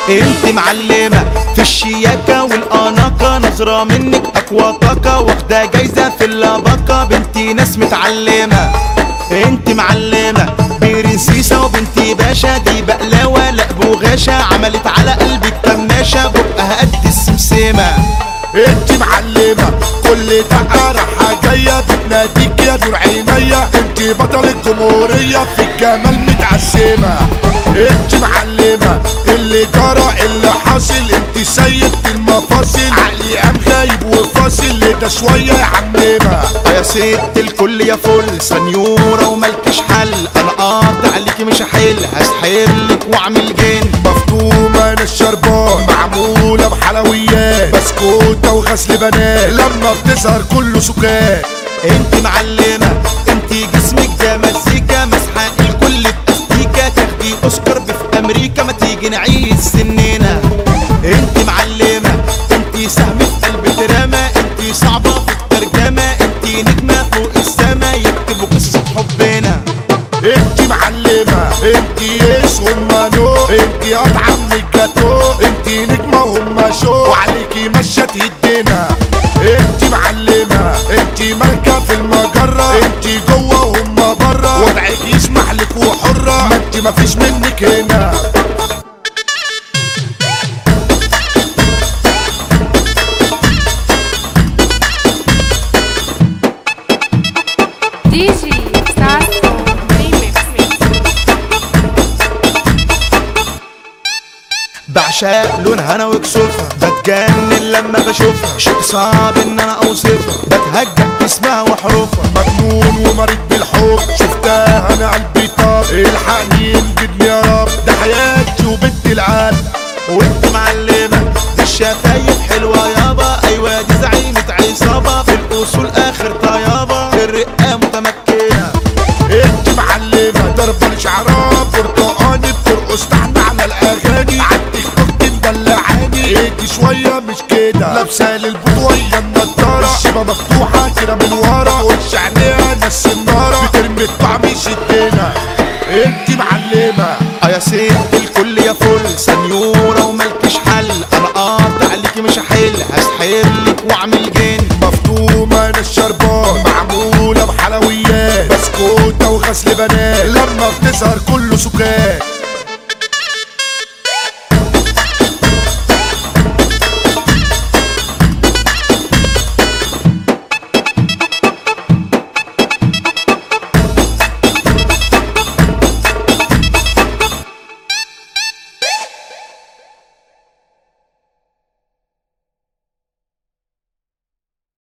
انت معلمة في الشياكة والاناقة نظرة منك اقوى طاقة واخدة جايزة في اللباقة بنتي ناس متعلمة انت معلمة برنسيسة وبنتي باشا دي بقلاوة لا بوغاشة عملت على قلبك كماشة بقها قد السمسمة انت معلمة كل دقة راحة جاية بتناديك يا نور عينيا انت بطل الجمهورية في الجمال متعشمة انت معلمة اللي جرى اللي حاصل انت سيدة المفاصل عقلي قام غايب وفاصل ده شوية يا عمنا يا ست الكل يا فل سنيورة وملكش حل انا قاطع عليكي مش هحل هسحرلك واعمل جن مفطومة انا الشربان معمولة بحلويات بسكوتة وغسل بنات لما بتظهر كله سكات انت معلمة انت جسمك ده مزيكا مسحة الكل باستيكا تاخدي اوسكار دي في امريكا ما تيجي نعيد سننا انت معلمة انت سهم في قلب دراما انت صعبة في الترجمة انت نجمة فوق السما يكتبوا قصة حبنا انت معلمة انت يس هما نو انت قطعة من الجاتو انت نجمة هما شو وعليكي مشة يدينا انت معلمة انت مالكة في المجرة انت جوه وهما برا وضعك يسمح لك وحرة ما انت مفيش منك هنا DJ Sasso Remix بعشق لونها انا وكسوفها بتجنن لما بشوفها شيء صعب ان انا اوصفها بتهجأ اسمها وحروفها مجنون ومريض بالحب شفتها انا قلبي طاب الحقني انجدني يا رب ده حياتي وبنت العالم وانت معلمة دي الشفايف حلوة يابا ايوه دي زعيمة عصابة في الاصول اخر طيابة في الرقة متمكنة انت معلمة ضربة الشعرات برتقاني بترقص تحت على الاغاني عندك اخت مدلعاني ايدي شوية مش كده لابسة للبطوية النضارة الشبه مفتوحة كده من ورا وش عينيها ناس النارة بترمي الطعم يشدنا انت معلمة اه يا ست الكل يا فل سنيورة وملكش حل انا قاطع عليكي مش هحل هسحرلك واعمل جن مفطومة انا الشربان معمولة بحلويات بسكوتة وغسل بنات لما بتظهر كله سكات